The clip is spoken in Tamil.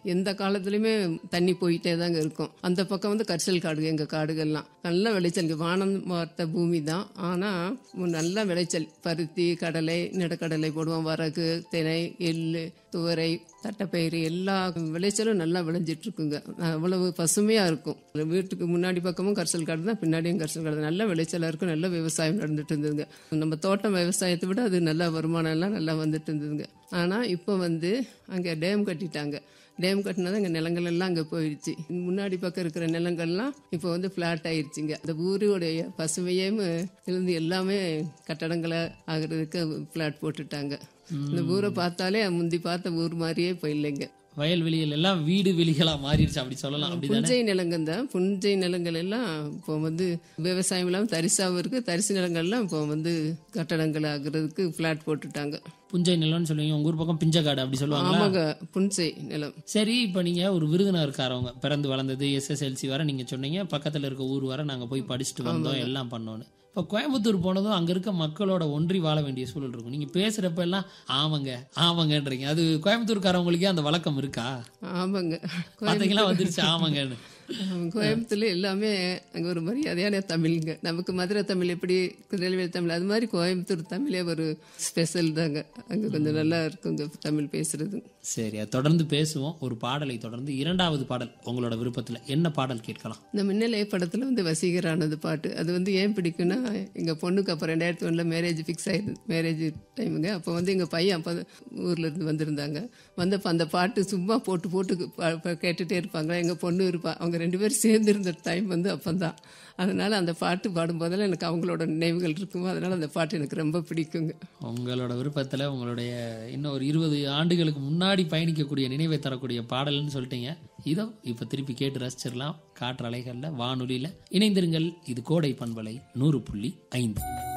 எந்த காலத்துலயுமே தண்ணி போயிட்டே தாங்க இருக்கும் அந்த பக்கம் வந்து கரிசல் காடு எங்க காடுகள்லாம் நல்ல விளைச்சல் இங்க வானம் வார்த்த பூமி தான் ஆனா நல்ல விளைச்சல் பருத்தி கடலை நிலக்கடலை போடுவோம் வரகு தினை எள்ளு துவரை தட்டைப்பயிறு எல்லா விளைச்சலும் நல்லா விளைஞ்சிட்டு இருக்குங்க அவ்வளவு பசுமையா இருக்கும் வீட்டுக்கு முன்னாடி பக்கமும் கரிசல் காடு தான் பின்னாடியும் கரிசல் காடு தான். நல்ல விளைச்சலா இருக்கும் நல்ல விவசாயம் நடந்துட்டு இருந்ததுங்க நம்ம தோட்டம் விவசாயத்தை விட அது நல்ல வருமானம் எல்லாம் நல்லா வந்துட்டு இருந்ததுங்க ஆனா இப்போ வந்து அங்க டேம் கட்டிட்டாங்க டேம் கட்டினது எங்கள் நிலங்கள் எல்லாம் அங்கே போயிடுச்சு முன்னாடி பக்கம் இருக்கிற நிலங்கள்லாம் இப்போ வந்து ஃப்ளாட் ஆயிடுச்சுங்க அந்த ஊருடைய பசுமையும் இருந்து எல்லாமே கட்டடங்களை ஆகிறதுக்கு ஃப்ளாட் போட்டுட்டாங்க இந்த ஊரை பார்த்தாலே முந்தி பார்த்த ஊர் மாதிரியே இப்போ இல்லைங்க வயல்வெளிகள் எல்லாம் வீடு வெளிகளா மாறிடுச்சு அப்படி சொல்லலாம் அப்படிதானே புஞ்சை நிலங்கள் தான் புஞ்சை நிலங்கள் எல்லாம் இப்போ வந்து விவசாயம் இல்லாமல் தரிசாவும் இருக்கு தரிசு நிலங்கள்லாம் இப்போ வந்து கட்டடங்கள் ஆகுறதுக்கு ஃப்ளாட் போட்டுட்டாங்க புஞ்சை நிலம்னு சொல்லுவீங்க உங்க ஊர் பக்கம் பிஞ்சக்காடு அப்படி சொல்லுவாங்களா ஆமாங்க புன்சை நிலம் சரி இப்போ நீங்க ஒரு விருதுநகர்காரவங்க பிறந்து வளர்ந்தது எஸ்எஸ்எல்சி வர நீங்க சொன்னீங்க பக்கத்துல இருக்க ஊர் வர நாங்க போய் படிச்சுட்டு வந்தோம் எல்லாம் பண்ணோன்னு இப்போ கோயம்புத்தூர் போனதும் அங்க இருக்க மக்களோட ஒன்றி வாழ வேண்டிய சூழல் இருக்கும் நீங்க பேசுறப்ப எல்லாம் ஆமாங்க ஆமாங்கன்றீங்க அது கோயம்புத்தூர்காரவங்களுக்கே அந்த வழக்கம் இருக்கா ஆமாங்க பாத்தீங்களா வந்துருச்சு ஆமாங்கன்னு ஆமாம், கோயம்புத்தூர்ல எல்லாமே அங்கே ஒரு மரியாதையான தமிழ்ங்க நமக்கு மதுரை தமிழ் எப்படி திருநெல்வேலி தமிழ் அது மாதிரி கோயம்புத்தூர் தமிழே ஒரு ஸ்பெஷல் தாங்க அங்கே கொஞ்சம் நல்லா இருக்குங்க தமிழ் பேசுறது சரி அது தொடர்ந்து பேசுவோம் ஒரு பாடலை தொடர்ந்து இரண்டாவது பாடல் உங்களோட விருப்பத்துல என்ன பாடல் கேட்கலாம் இந்த மின்னலே படத்தில் வந்து வசீகரானது பாட்டு அது வந்து ஏன் பிடிக்குன்னா எங்கள் பொண்ணுக்கு அப்போ ரெண்டாயிரத்தி ஒன்றில் மேரேஜ் ஃபிக்ஸ் ஆயிடுது மேரேஜ் டைமுங்க அப்போ வந்து எங்கள் பையன் அப்போ ஊர்ல இருந்து வந்திருந்தாங்க வந்தப்போ அந்த பாட்டு சும்மா போட்டு போட்டு பா- பா- கேட்டுட்டே இருப்பாங்க எங்கள் பொண்ணு இருப்பா அவங்க ரெண்டு பேரும் சேர்ந்து இருந்த டைம் வந்து அப்போ தான் அதனால அந்த பாட்டு பாடும்போதெல்லாம் எனக்கு அவங்களோட நினைவுகள் இருக்குமோ அதனால அந்த பாட்டு எனக்கு ரொம்ப பிடிக்குங்க உங்களோட விருப்பத்துல உங்களுடைய இன்னும் ஒரு இருபது ஆண்டுகளுக்கு முன்னாடி பயணிக்கக்கூடிய நினைவை தரக்கூடிய பாடல்னு சொல்லிட்டீங்க இதோ இப்ப திருப்பி கேட்டு ரசிச்சிடலாம் காற்று அலைகள்ல வானொலியில இணைந்திருங்கள் இது கோடை பண்பலை நூறு புள்ளி ஐந்து